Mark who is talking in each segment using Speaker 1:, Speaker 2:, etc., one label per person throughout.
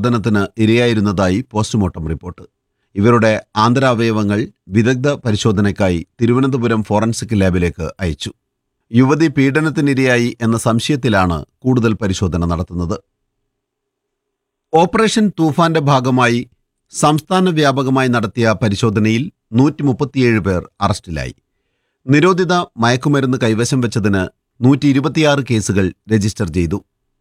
Speaker 1: മർദ്ദനത്തിന് ഇരയായിരുന്നതായി postmortem report ഇവരുടെ ആന്തരാവയവങ്ങൾ വിദഗ്ധ പരിശോധനയ്ക്കായി തിരുവനന്തപുരം ഫോറൻസിക് ലാബിലേക്ക് അയച്ചു യുവതി പീഡനത്തിനിരയായി എന്ന സംശയത്തിലാണ് കൂടുതൽ പരിശോധന നടത്തുന്നത് ഓപ്പറേഷൻ തൂഫാന്റെ ഭാഗമായി സംസ്ഥാന വ്യാപകമായി നടത്തിയ പരിശോധനയിൽ നൂറ്റി മുപ്പത്തിയേഴ് പേർ അറസ്റ്റിലായി നിരോധിത മയക്കുമരുന്ന് കൈവശം വെച്ചതിന് നൂറ്റി ഇരുപത്തിയാറ് കേസുകൾ രജിസ്റ്റർ ചെയ്തു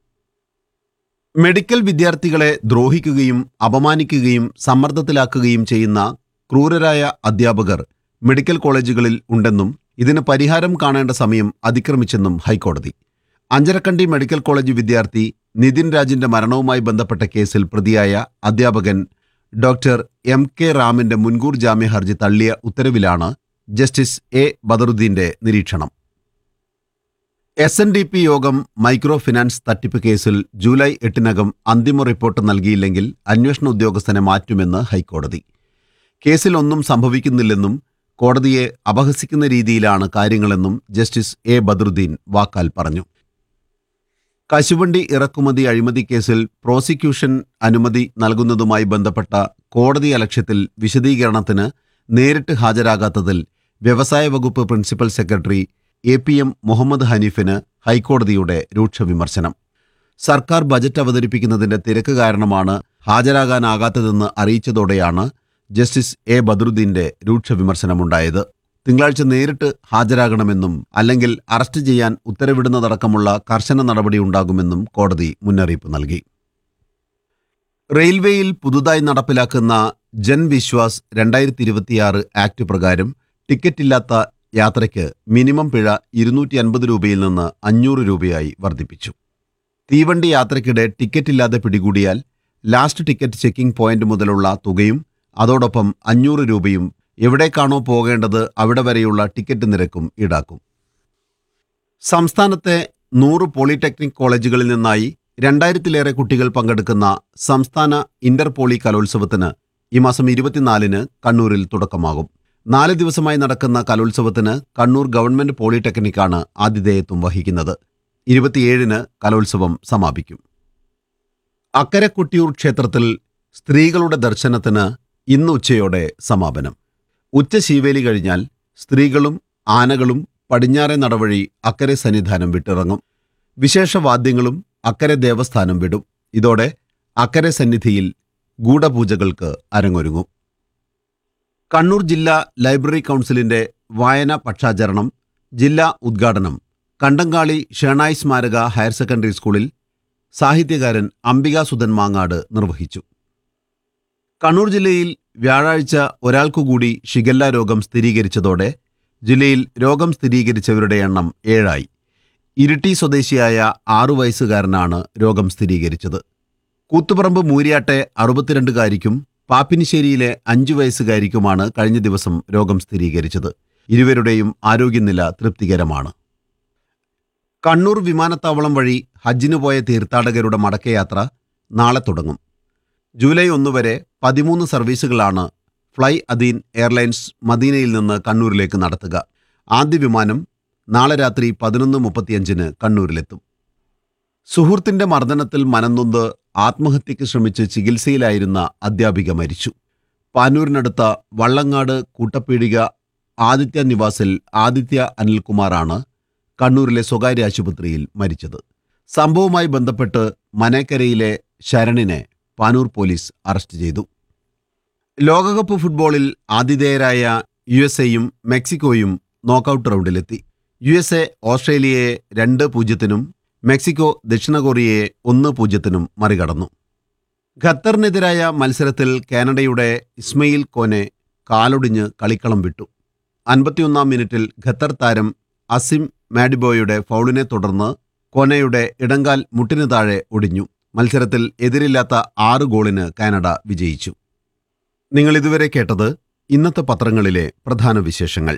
Speaker 1: മെഡിക്കൽ വിദ്യാർത്ഥികളെ ദ്രോഹിക്കുകയും അപമാനിക്കുകയും സമ്മർദ്ദത്തിലാക്കുകയും ചെയ്യുന്ന ക്രൂരരായ അധ്യാപകർ മെഡിക്കൽ കോളേജുകളിൽ ഉണ്ടെന്നും ഇതിന് പരിഹാരം കാണേണ്ട സമയം അതിക്രമിച്ചെന്നും ഹൈക്കോടതി അഞ്ചരക്കണ്ടി മെഡിക്കൽ കോളേജ് വിദ്യാർത്ഥി നിതിൻ രാജിന്റെ മരണവുമായി ബന്ധപ്പെട്ട കേസിൽ പ്രതിയായ അധ്യാപകൻ ഡോക്ടർ എം കെ റാമിന്റെ മുൻകൂർ ജാമ്യ ഹർജി തള്ളിയ ഉത്തരവിലാണ് ജസ്റ്റിസ് എ ബദറുദ്ദീന്റെ നിരീക്ഷണം എസ് എൻ ഡി പി യോഗം മൈക്രോ ഫിനാൻസ് തട്ടിപ്പ് കേസിൽ ജൂലൈ എട്ടിനകം അന്തിമ റിപ്പോർട്ട് നൽകിയില്ലെങ്കിൽ അന്വേഷണ ഉദ്യോഗസ്ഥനെ മാറ്റുമെന്ന് ഹൈക്കോടതി കേസിൽ ഒന്നും സംഭവിക്കുന്നില്ലെന്നും കോടതിയെ അപഹസിക്കുന്ന രീതിയിലാണ് കാര്യങ്ങളെന്നും ജസ്റ്റിസ് എ ബദറുദ്ദീൻ വാക്കാൽ പറഞ്ഞു കശുവണ്ടി ഇറക്കുമതി അഴിമതി കേസിൽ പ്രോസിക്യൂഷൻ അനുമതി നൽകുന്നതുമായി ബന്ധപ്പെട്ട കോടതി അലക്ഷ്യത്തിൽ വിശദീകരണത്തിന് നേരിട്ട് ഹാജരാകാത്തതിൽ വ്യവസായ വകുപ്പ് principal secretary A P M Muhammad ഹനീഫിന് ഹൈക്കോടതിയുടെ രൂക്ഷ വിമർശനം സർക്കാർ ബജറ്റ് അവതരിപ്പിക്കുന്നതിന്റെ തിരക്ക് കാരണമാണ് ഹാജരാകാനാകാത്തതെന്ന് അറിയിച്ചതോടെയാണ് ജസ്റ്റിസ് എ ബദറുദ്ദീന്റെ രൂക്ഷ വിമർശനമുണ്ടായത് തിങ്കളാഴ്ച നേരിട്ട് ഹാജരാകണമെന്നും അല്ലെങ്കിൽ അറസ്റ്റ് ചെയ്യാൻ ഉത്തരവിടുന്നതടക്കമുള്ള കർശന നടപടി ഉണ്ടാകുമെന്നും കോടതി മുന്നറിയിപ്പ് നൽകി റെയിൽവേയിൽ പുതുതായി നടപ്പിലാക്കുന്ന ജൻ വിശ്വാസ് രണ്ടായിരത്തി ഇരുപത്തിയാറ് ആക്ട് പ്രകാരം ടിക്കറ്റില്ലാത്ത യാത്രയ്ക്ക് മിനിമം പിഴ ഇരുന്നൂറ്റി അൻപത് രൂപയിൽ നിന്ന് അഞ്ഞൂറ് രൂപയായി വർദ്ധിപ്പിച്ചു തീവണ്ടി യാത്രയ്ക്കിടെ ടിക്കറ്റില്ലാതെ പിടികൂടിയാൽ ലാസ്റ്റ് ടിക്കറ്റ് ചെക്കിംഗ് പോയിന്റ് മുതലുള്ള തുകയും അതോടൊപ്പം അഞ്ഞൂറ് രൂപയും എവിടേക്കാണോ പോകേണ്ടത് അവിടെ വരെയുള്ള ടിക്കറ്റ് നിരക്കും ഈടാക്കും സംസ്ഥാനത്തെ നൂറ് പോളിടെക്നിക് കോളേജുകളിൽ നിന്നായി രണ്ടായിരത്തിലേറെ കുട്ടികൾ പങ്കെടുക്കുന്ന സംസ്ഥാന ഇന്റർ പോളി കലോത്സവത്തിന് ഈ മാസം ഇരുപത്തിനാലിന് കണ്ണൂരിൽ തുടക്കമാകും നാല് ദിവസമായി നടക്കുന്ന കലോത്സവത്തിന് കണ്ണൂർ ഗവൺമെന്റ് പോളിടെക്നിക്കാണ് ആതിഥേയത്വം വഹിക്കുന്നത് ഇരുപത്തിയേഴിന് കലോത്സവം സമാപിക്കും അക്കരെ കൊട്ടിയൂർ ക്ഷേത്രത്തിൽ സ്ത്രീകളുടെ ദർശനത്തിന് ഇന്ന് ഉച്ചയോടെ സമാപനം ഉച്ച ശീവേലി കഴിഞ്ഞാൽ സ്ത്രീകളും ആനകളും പടിഞ്ഞാറെ നടവഴി അക്കരെ സന്നിധാനം വിട്ടിറങ്ങും വിശേഷവാദ്യങ്ങളും അക്കരെ ദേവസ്ഥാനം വിടും ഇതോടെ അക്കരെ സന്നിധിയിൽ ഗൂഢപൂജകൾക്ക് അരങ്ങൊരുങ്ങും കണ്ണൂർ ജില്ലാ ലൈബ്രറി കൗൺസിലിന്റെ വായന പക്ഷാചരണം ജില്ലാ ഉദ്ഘാടനം കണ്ടങ്കാളി ഷേണായി സ്മാരക ഹയർ സെക്കൻഡറി സ്കൂളിൽ സാഹിത്യകാരൻ അംബിക സുധൻ മാങ്ങാട് നിർവഹിച്ചു കണ്ണൂർ ജില്ലയിൽ വ്യാഴാഴ്ച ഒരാൾക്കുകൂടി ഷിഗല്ല രോഗം സ്ഥിരീകരിച്ചതോടെ ജില്ലയിൽ രോഗം സ്ഥിരീകരിച്ചവരുടെ എണ്ണം ഏഴായി ഇരിട്ടി സ്വദേശിയായ ആറു വയസ്സുകാരനാണ് രോഗം സ്ഥിരീകരിച്ചത് കൂത്തുപറമ്പ് മൂര്യാട്ടെ അറുപത്തിരണ്ടുകാരിക്കും പാപ്പിനിശ്ശേരിയിലെ അഞ്ചു വയസ്സുകാരിക്കുമാണ് കഴിഞ്ഞ ദിവസം രോഗം സ്ഥിരീകരിച്ചത് ഇരുവരുടെയും ആരോഗ്യനില തൃപ്തികരമാണ് കണ്ണൂർ വിമാനത്താവളം വഴി ഹജ്ജിനു പോയ തീർത്ഥാടകരുടെ മടക്കയാത്ര നാളെ തുടങ്ങും ജൂലൈ ഒന്ന് വരെ പതിമൂന്ന് സർവീസുകളാണ് ഫ്ലൈ അദീൻ എയർലൈൻസ് മദീനയിൽ നിന്ന് കണ്ണൂരിലേക്ക് നടത്തുക ആദ്യ വിമാനം നാളെ രാത്രി പതിനൊന്ന് മുപ്പത്തിയഞ്ചിന് കണ്ണൂരിലെത്തും സുഹൃത്തിന്റെ മർദ്ദനത്തിൽ മനംനൊന്ത് ആത്മഹത്യയ്ക്ക് ശ്രമിച്ച് ചികിത്സയിലായിരുന്ന അധ്യാപിക മരിച്ചു പാനൂരിനടുത്ത വള്ളങ്ങാട് കൂട്ടപ്പീടിക ആദിത്യ നിവാസിൽ ആദിത്യ അനിൽകുമാറാണ് കണ്ണൂരിലെ സ്വകാര്യ ആശുപത്രിയിൽ മരിച്ചത് സംഭവവുമായി ബന്ധപ്പെട്ട് മനേക്കരയിലെ ശരണിനെ പാനൂർ പോലീസ് അറസ്റ്റ് ചെയ്തു ലോകകപ്പ് ഫുട്ബോളിൽ ആതിഥേയരായ യു എസ് എയും മെക്സിക്കോയും നോക്കൌട്ട് റൗണ്ടിലെത്തി യു എസ് എ ഓസ്ട്രേലിയയെ രണ്ട് പൂജ്യത്തിനും മെക്സിക്കോ ദക്ഷിണ കൊറിയയെ ഒന്ന് പൂജ്യത്തിനും മറികടന്നു ഖത്തറിനെതിരായ മത്സരത്തിൽ കാനഡയുടെ ഇസ്മയിൽ കോനെ കാലൊടിഞ്ഞ് കളിക്കളം വിട്ടു അൻപത്തിയൊന്നാം മിനിറ്റിൽ ഖത്തർ താരം അസിം മാഡിബോയുടെ ഫൗളിനെ തുടർന്ന് കോനയുടെ ഇടങ്കാൽ മുട്ടിനു താഴെ ഒടിഞ്ഞു മത്സരത്തിൽ എതിരില്ലാത്ത ആറ് ഗോളിന് കാനഡ വിജയിച്ചു നിങ്ങൾ ഇതുവരെ കേട്ടത് ഇന്നത്തെ പത്രങ്ങളിലെ പ്രധാന വിശേഷങ്ങൾ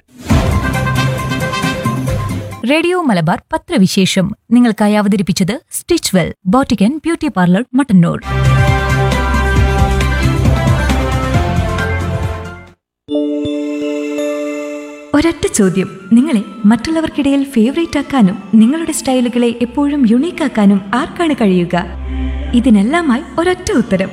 Speaker 2: റേഡിയോ മലബാർ പത്രവിശേഷം നിങ്ങൾക്കായി അവതരിപ്പിച്ചത് സ്റ്റിച്ച് വെൽ ബോട്ടിക്കൻ ബ്യൂട്ടി പാർലർ മട്ടന്നൂർ ഒരൊറ്റ ചോദ്യം നിങ്ങളെ മറ്റുള്ളവർക്കിടയിൽ ഫേവറേറ്റ് ആക്കാനും നിങ്ങളുടെ സ്റ്റൈലുകളെ എപ്പോഴും യുണീക്ക് ആക്കാനും ആർക്കാണ് കഴിയുക ഇതിനെല്ലാമായി ഒരൊറ്റ ഉത്തരം